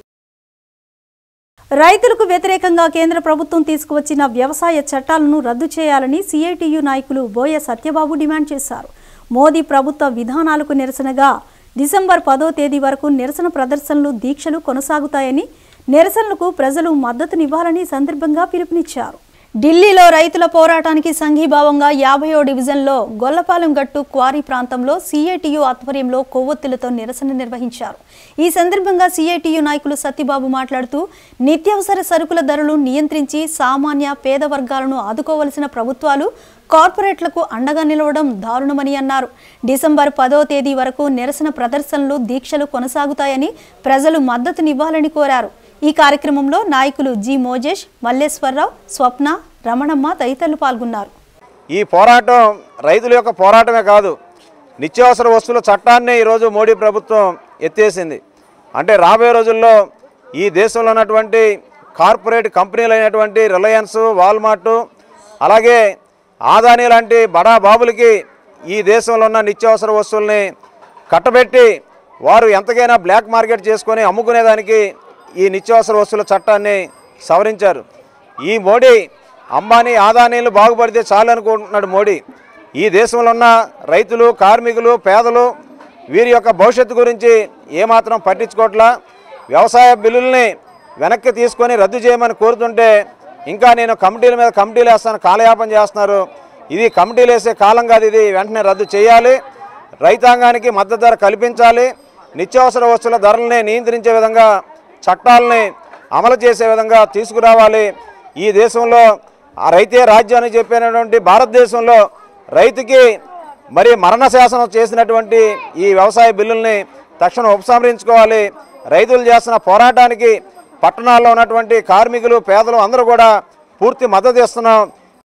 రైతులకు వ్యతిరేకంగా కేంద్ర ప్రభుత్వం తీసుకువచ్చిన వ్యవసాయ చట్టాలను రద్దు చేయాలని సిఐటియు నాయకులు బోయ సత్యబాబు డిమాండ్ చేశారు మోదీ ప్రభుత్వ విధానాలకు నిరసనగా డిసెంబర్ పదో తేదీ వరకు నిరసన ప్రదర్శనలు దీక్షలు కొనసాగుతాయని నిరసనలకు ప్రజలు మద్దతునివ్వాలని సందర్భంగా పిలుపునిచ్చారు ఢిల్లీలో రైతుల పోరాటానికి సంఘీభావంగా యాభయో డివిజన్లో గొల్లపాలెం గట్టు క్వారీ ప్రాంతంలో సిఐటియు ఆధ్వర్యంలో కొవ్వొత్తులతో నిరసన నిర్వహించారు ఈ సందర్భంగా సిఐటియు నాయకులు సత్యబాబు మాట్లాడుతూ నిత్యావసర సరుకుల ధరలు నియంత్రించి సామాన్య పేద వర్గాలను ఆదుకోవలసిన ప్రభుత్వాలు కార్పొరేట్లకు అండగా నిలవడం దారుణమని అన్నారు డిసెంబర్ పదో తేదీ వరకు నిరసన ప్రదర్శనలు దీక్షలు కొనసాగుతాయని ప్రజలు మద్దతునివ్వాలని కోరారు ఈ కార్యక్రమంలో నాయకులు జి మోజేష్ మల్లేశ్వరరావు స్వప్న రమణమ్మ తదితరులు పాల్గొన్నారు ఈ పోరాటం రైతుల యొక్క పోరాటమే కాదు నిత్యావసర వస్తువుల చట్టాన్ని ఈరోజు మోడీ ప్రభుత్వం ఎత్తేసింది అంటే రాబోయే రోజుల్లో ఈ దేశంలో ఉన్నటువంటి కార్పొరేట్ కంపెనీలు అయినటువంటి రిలయన్స్ వాల్మార్ట్ అలాగే ఆదాని లాంటి బడా బాబులకి ఈ దేశంలో ఉన్న నిత్యావసర వస్తువుల్ని కట్టబెట్టి వారు ఎంతకైనా బ్లాక్ మార్కెట్ చేసుకొని అమ్ముకునేదానికి ఈ నిత్యావసర వస్తువుల చట్టాన్ని సవరించారు ఈ మోడీ అంబానీ ఆదానీలు బాగుపడితే చాలు అనుకుంటున్నాడు మోడీ ఈ దేశంలో ఉన్న రైతులు కార్మికులు పేదలు వీరి యొక్క భవిష్యత్తు గురించి ఏమాత్రం పట్టించుకోవట్లా వ్యవసాయ బిల్లుల్ని వెనక్కి తీసుకొని రద్దు చేయమని కోరుతుంటే ఇంకా నేను కమిటీల మీద కమిటీలు వేస్తాను కాలయాపన చేస్తున్నారు ఇది కమిటీలు వేసే కాలం కాదు ఇది వెంటనే రద్దు చేయాలి రైతాంగానికి మద్దతు ధర కల్పించాలి నిత్యావసర వస్తువుల ధరల్ని నియంత్రించే విధంగా చట్టాలని అమలు చేసే విధంగా తీసుకురావాలి ఈ దేశంలో ఆ రైతే రాజ్యాన్ని చెప్పినటువంటి భారతదేశంలో రైతుకి మరి మరణ శాసనం చేసినటువంటి ఈ వ్యవసాయ బిల్లుల్ని తక్షణం ఉపసంహరించుకోవాలి రైతులు చేస్తున్న పోరాటానికి పట్టణాల్లో ఉన్నటువంటి కార్మికులు పేదలు అందరూ కూడా పూర్తి మద్దతు ఇస్తున్నాం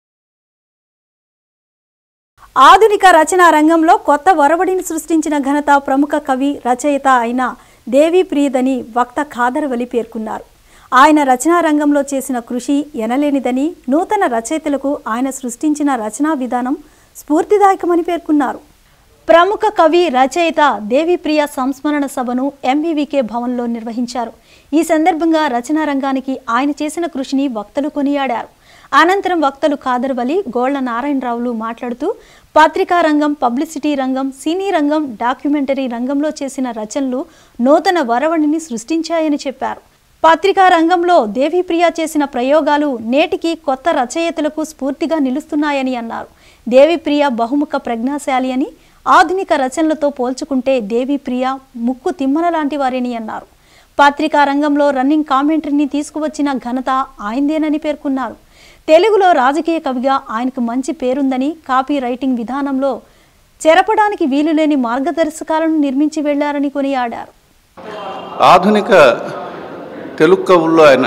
ఆధునిక రచనా రంగంలో కొత్త వరవడిని సృష్టించిన ఘనత ప్రముఖ కవి రచయిత అయిన దేవి ప్రియదని వక్త ఖాదరవలి పేర్కొన్నారు ఆయన రచనా రంగంలో చేసిన కృషి ఎనలేనిదని నూతన రచయితలకు ఆయన సృష్టించిన రచనా విధానం స్ఫూర్తిదాయకమని పేర్కొన్నారు ప్రముఖ కవి రచయిత దేవిప్రియ సంస్మరణ సభను ఎంబీవీకే భవన్లో నిర్వహించారు ఈ సందర్భంగా రచనా రంగానికి ఆయన చేసిన కృషిని వక్తలు కొనియాడారు అనంతరం వక్తలు ఖాదర్వలి గోళ్ల నారాయణరావులు మాట్లాడుతూ పత్రికా రంగం పబ్లిసిటీ రంగం సినీ రంగం డాక్యుమెంటరీ రంగంలో చేసిన రచనలు నూతన వరవడిని సృష్టించాయని చెప్పారు పత్రికా రంగంలో దేవిప్రియ చేసిన ప్రయోగాలు నేటికి కొత్త రచయితలకు స్ఫూర్తిగా నిలుస్తున్నాయని అన్నారు దేవిప్రియ బహుముఖ ప్రజ్ఞాశాలి అని ఆధునిక రచనలతో పోల్చుకుంటే దేవిప్రియ ముక్కు తిమ్మన లాంటి వారిని అన్నారు పత్రికా రంగంలో రన్నింగ్ కామెంటరీని తీసుకువచ్చిన ఘనత ఆయనదేనని పేర్కొన్నారు తెలుగులో రాజకీయ కవిగా ఆయనకు మంచి పేరుందని కాపీ రైటింగ్ విధానంలో చెరపడానికి వీలులేని మార్గదర్శకాలను నిర్మించి వెళ్లారని కొనియాడారు ఆధునిక తెలుగు కవుల్లో ఆయన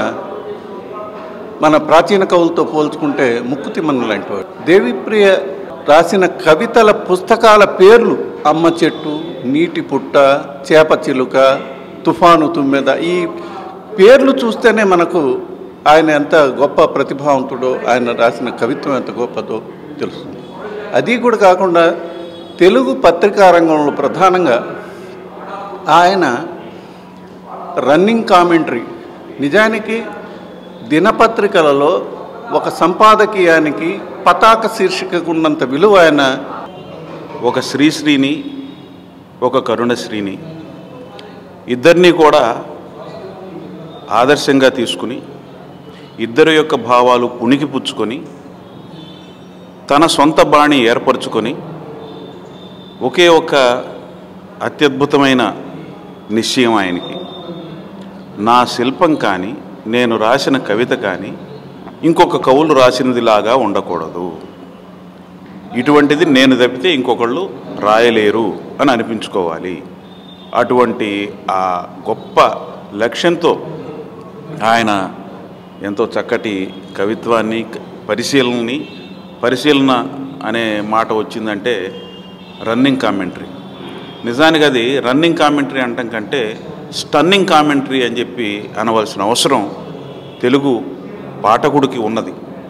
మన ప్రాచీన కవులతో పోల్చుకుంటే ముక్కుతిమ్మన్న లాంటి వాడు దేవిప్రియ రాసిన కవితల పుస్తకాల పేర్లు అమ్మ చెట్టు నీటి పుట్ట చేప చిలుక తుఫాను తుమ్మెద ఈ పేర్లు చూస్తేనే మనకు ఆయన ఎంత గొప్ప ప్రతిభావంతుడో ఆయన రాసిన కవిత్వం ఎంత గొప్పదో తెలుస్తుంది అది కూడా కాకుండా తెలుగు పత్రికా రంగంలో ప్రధానంగా ఆయన రన్నింగ్ కామెంటరీ నిజానికి దినపత్రికలలో ఒక సంపాదకీయానికి పతాక శీర్షికకు ఉన్నంత విలువ ఆయన ఒక శ్రీశ్రీని ఒక కరుణశ్రీని ఇద్దరినీ కూడా ఆదర్శంగా తీసుకుని ఇద్దరి యొక్క భావాలు పుణికి పుచ్చుకొని తన సొంత బాణి ఏర్పరచుకొని ఒకే ఒక అత్యద్భుతమైన నిశ్చయం ఆయనకి నా శిల్పం కానీ నేను రాసిన కవిత కానీ ఇంకొక కవులు రాసినదిలాగా ఉండకూడదు ఇటువంటిది నేను తప్పితే ఇంకొకళ్ళు రాయలేరు అని అనిపించుకోవాలి అటువంటి ఆ గొప్ప లక్ష్యంతో ఆయన ఎంతో చక్కటి కవిత్వాన్ని పరిశీలనని పరిశీలన అనే మాట వచ్చిందంటే రన్నింగ్ కామెంటరీ నిజానికి అది రన్నింగ్ కామెంటరీ అంటాం కంటే స్టన్నింగ్ కామెంటరీ అని చెప్పి అనవలసిన అవసరం తెలుగు పాఠకుడికి ఉన్నది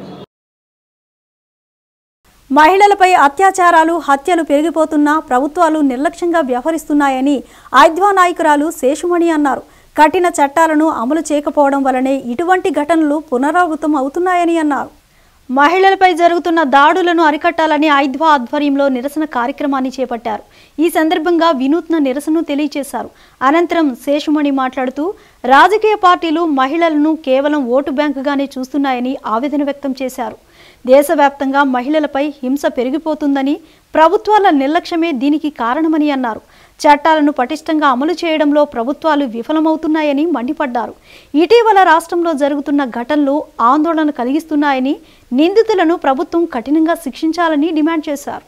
మహిళలపై అత్యాచారాలు హత్యలు పెరిగిపోతున్నా ప్రభుత్వాలు నిర్లక్ష్యంగా వ్యవహరిస్తున్నాయని ఐద్వా నాయకురాలు శేషుమణి అన్నారు కఠిన చట్టాలను అమలు చేయకపోవడం వల్లనే ఇటువంటి ఘటనలు పునరావృతం అవుతున్నాయని అన్నారు మహిళలపై జరుగుతున్న దాడులను అరికట్టాలని ఐద్వా ఆధ్వర్యంలో నిరసన కార్యక్రమాన్ని చేపట్టారు ఈ సందర్భంగా వినూత్న నిరసనను తెలియజేశారు అనంతరం శేషుమణి మాట్లాడుతూ రాజకీయ పార్టీలు మహిళలను కేవలం ఓటు బ్యాంకుగానే చూస్తున్నాయని ఆవేదన వ్యక్తం చేశారు దేశవ్యాప్తంగా మహిళలపై హింస పెరిగిపోతుందని ప్రభుత్వాల నిర్లక్ష్యమే దీనికి కారణమని అన్నారు చట్టాలను పటిష్టంగా అమలు చేయడంలో ప్రభుత్వాలు విఫలమవుతున్నాయని మండిపడ్డారు ఇటీవల రాష్ట్రంలో జరుగుతున్న ఘటనలు ఆందోళన కలిగిస్తున్నాయని నిందితులను ప్రభుత్వం కఠినంగా శిక్షించాలని డిమాండ్ చేశారు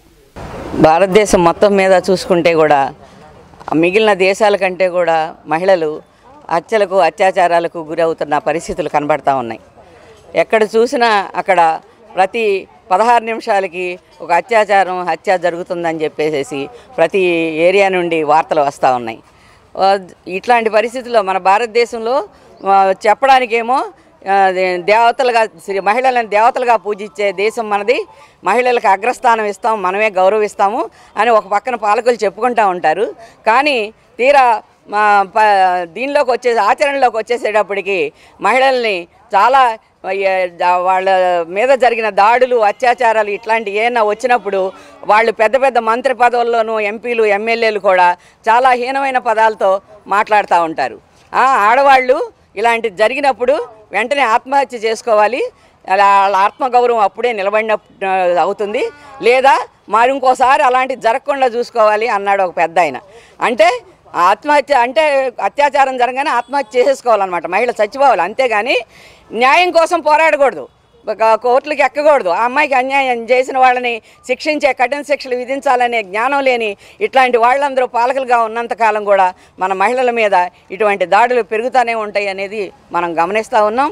భారతదేశం మొత్తం మీద చూసుకుంటే కూడా మిగిలిన దేశాల కంటే కూడా మహిళలు హత్యలకు అత్యాచారాలకు గురవుతున్న పరిస్థితులు కనబడతా ఉన్నాయి ఎక్కడ చూసినా అక్కడ ప్రతి పదహారు నిమిషాలకి ఒక అత్యాచారం హత్య జరుగుతుందని చెప్పేసి ప్రతి ఏరియా నుండి వార్తలు వస్తూ ఉన్నాయి ఆ, ఇట్లాంటి పరిస్థితుల్లో మన భారతదేశంలో ఆ, చెప్పడానికేమో ఆ, దే- దేవతలుగా శ్రీ మహిళలను దేవతలుగా పూజించే దేశం మనది మహిళలకు అగ్రస్థానం ఇస్తాం మనమే గౌరవిస్తాము అని ఒక పక్కన పాలకులు చెప్పుకుంటూ ఉంటారు కానీ తీరా మా ప దీనిలోకి వచ్చే ఆచరణలోకి వచ్చేసేటప్పటికి మహిళల్ని చాలా ఏ, దా- వాళ్ళ మీద జరిగిన దాడులు అత్యాచారాలు ఇట్లాంటి ఏమైనా వచ్చినప్పుడు వాళ్ళు పెద్ద పెద్ద మంత్రి పదవుల్లోనూ ఎంపీలు ఎమ్మెల్యేలు కూడా చాలా హీనమైన పదాలతో మాట్లాడుతూ ఉంటారు ఆ, ఆడవాళ్ళు ఇలాంటి జరిగినప్పుడు వెంటనే ఆత్మహత్య చేసుకోవాలి అలా వాళ్ళ ఆత్మగౌరవం అప్పుడే నిలబడిన అవుతుంది లేదా మరి ఇంకోసారి అలాంటివి జరగకుండా చూసుకోవాలి అన్నాడు ఒక పెద్ద ఆయన అంటే ఆత్మహత్య అంటే అత్యాచారం జరగానే ఆత్మహత్య చేసేసుకోవాలన్నమాట మహిళ చచ్చిపోవాలి అంతేగాని న్యాయం కోసం పోరాడకూడదు ఒక కోర్టులకు ఎక్కకూడదు ఆ అమ్మాయికి అన్యాయం చేసిన వాళ్ళని శిక్షించే కఠిన శిక్షలు విధించాలనే జ్ఞానం లేని ఇట్లాంటి వాళ్ళందరూ పాలకులుగా ఉన్నంతకాలం కూడా మన మహిళల మీద ఇటువంటి దాడులు పెరుగుతూనే ఉంటాయి అనేది మనం గమనిస్తూ ఉన్నాం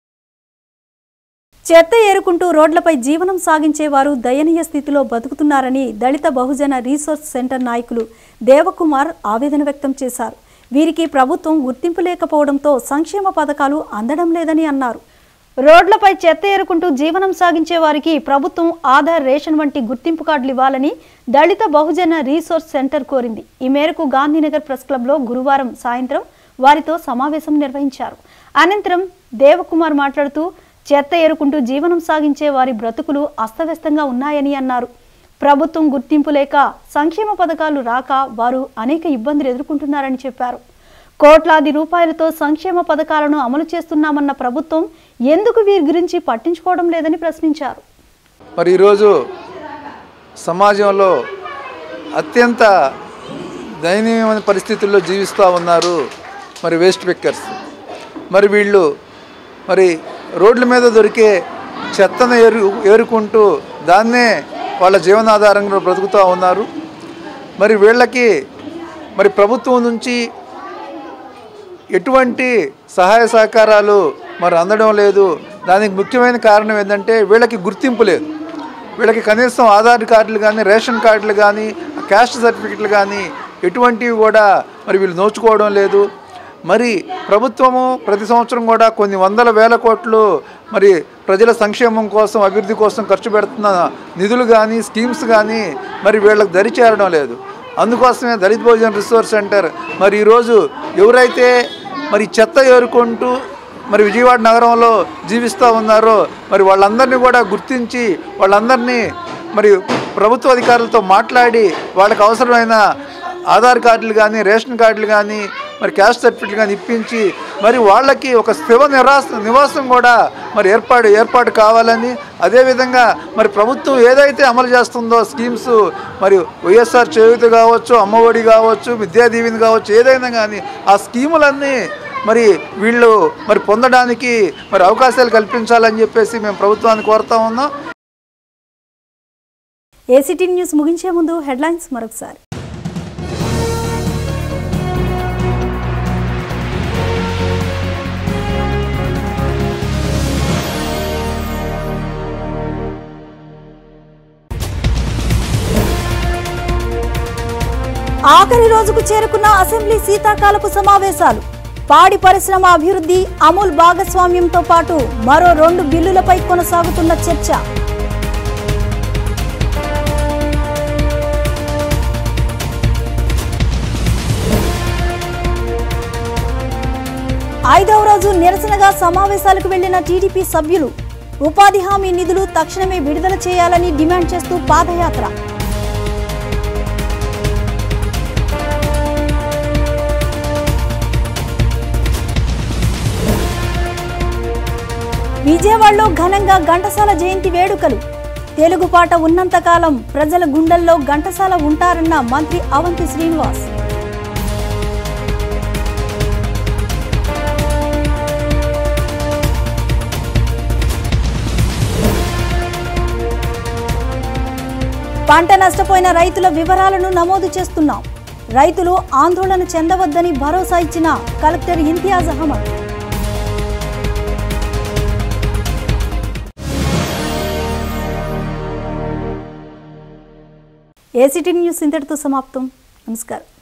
చెత్త ఏరుకుంటూ రోడ్లపై జీవనం సాగించేవారు దయనీయ స్థితిలో బతుకుతున్నారని దళిత బహుజన రీసోర్స్ సెంటర్ నాయకులు దేవకుమార్ ఆవేదన వ్యక్తం చేశారు వీరికి ప్రభుత్వం గుర్తింపు లేకపోవడంతో సంక్షేమ పథకాలు అందడం లేదని అన్నారు రోడ్లపై చెత్త ఏరుకుంటూ జీవనం సాగించే వారికి ప్రభుత్వం ఆధార్ రేషన్ వంటి గుర్తింపు కార్డులు ఇవ్వాలని దళిత బహుజన రీసోర్స్ సెంటర్ కోరింది ఈ మేరకు గాంధీనగర్ ప్రెస్ క్లబ్లో గురువారం సాయంత్రం వారితో సమావేశం నిర్వహించారు అనంతరం దేవకుమార్ మాట్లాడుతూ చెత్త ఏరుకుంటూ జీవనం సాగించే వారి బ్రతుకులు అస్తవ్యస్తంగా ఉన్నాయని అన్నారు ప్రభుత్వం గుర్తింపు లేక సంక్షేమ పథకాలు రాక వారు అనేక ఇబ్బందులు ఎదుర్కొంటున్నారని చెప్పారు కోట్లాది రూపాయలతో సంక్షేమ పథకాలను అమలు చేస్తున్నామన్న ప్రభుత్వం ఎందుకు వీరి గురించి పట్టించుకోవడం లేదని ప్రశ్నించారు మరి ఈరోజు సమాజంలో అత్యంత దయనీయమైన పరిస్థితుల్లో జీవిస్తూ ఉన్నారు మరి వేస్ట్ పిక్కర్స్ మరి వీళ్ళు మరి రోడ్ల మీద దొరికే చెత్తను ఏరు ఏరుకుంటూ దాన్నే వాళ్ళ జీవనాధారంగా బ్రతుకుతూ ఉన్నారు మరి వీళ్ళకి మరి ప్రభుత్వం నుంచి ఎటువంటి సహాయ సహకారాలు మరి అందడం లేదు దానికి ముఖ్యమైన కారణం ఏంటంటే వీళ్ళకి గుర్తింపు లేదు వీళ్ళకి కనీసం ఆధార్ కార్డులు కానీ రేషన్ కార్డులు కానీ క్యాస్ట్ సర్టిఫికెట్లు కానీ ఎటువంటివి కూడా మరి వీళ్ళు నోచుకోవడం లేదు మరి ప్రభుత్వము ప్రతి సంవత్సరం కూడా కొన్ని వందల వేల కోట్లు మరి ప్రజల సంక్షేమం కోసం అభివృద్ధి కోసం ఖర్చు పెడుతున్న నిధులు కానీ స్కీమ్స్ కానీ మరి వీళ్ళకి దరి చేరడం లేదు అందుకోసమే దళిత్ భోజన్ రిసోర్స్ సెంటర్ మరి ఈరోజు ఎవరైతే మరి చెత్త ఏరుకుంటూ మరి విజయవాడ నగరంలో జీవిస్తూ ఉన్నారో మరి వాళ్ళందరినీ కూడా గుర్తించి వాళ్ళందరినీ మరి ప్రభుత్వ అధికారులతో మాట్లాడి వాళ్ళకి అవసరమైన ఆధార్ కార్డులు కానీ రేషన్ కార్డులు కానీ మరి క్యాస్ట్ సర్టిఫికెట్లు కానీ ఇప్పించి మరి వాళ్ళకి ఒక స్థిర నివాస నివాసం కూడా మరి ఏర్పాటు ఏర్పాటు కావాలని అదేవిధంగా మరి ప్రభుత్వం ఏదైతే అమలు చేస్తుందో స్కీమ్స్ మరి వైఎస్ఆర్ చేయూత కావచ్చు అమ్మఒడి కావచ్చు విద్యా దీవెన కావచ్చు ఏదైనా కానీ ఆ స్కీములన్నీ మరి వీళ్ళు మరి పొందడానికి మరి అవకాశాలు కల్పించాలని చెప్పేసి మేము ప్రభుత్వాన్ని కోరుతా ఉన్నాం ఏసీటీ న్యూస్ ముగించే ముందు హెడ్లైన్స్ మరొకసారి ఆఖరి రోజుకు చేరుకున్న అసెంబ్లీ శీతాకాలపు సమావేశాలు పాడి పరిశ్రమ అభివృద్ధి అమూల్ భాగస్వామ్యంతో పాటు మరో రెండు బిల్లులపై కొనసాగుతున్న చర్చ ఐదవ రోజు నిరసనగా సమావేశాలకు వెళ్లిన టీడీపీ సభ్యులు ఉపాధి హామీ నిధులు తక్షణమే విడుదల చేయాలని డిమాండ్ చేస్తూ పాదయాత్ర విజయవాడలో ఘనంగా ఘంటసాల జయంతి వేడుకలు తెలుగు పాట ఉన్నంతకాలం ప్రజల గుండెల్లో ఘంటసాల ఉంటారన్న మంత్రి అవంతి శ్రీనివాస్ పంట నష్టపోయిన రైతుల వివరాలను నమోదు చేస్తున్నాం రైతులు ఆందోళన చెందవద్దని భరోసా ఇచ్చిన collector Imtiaz Ahmed ACT news ఇంతటితో సమాప్తం నమస్కారం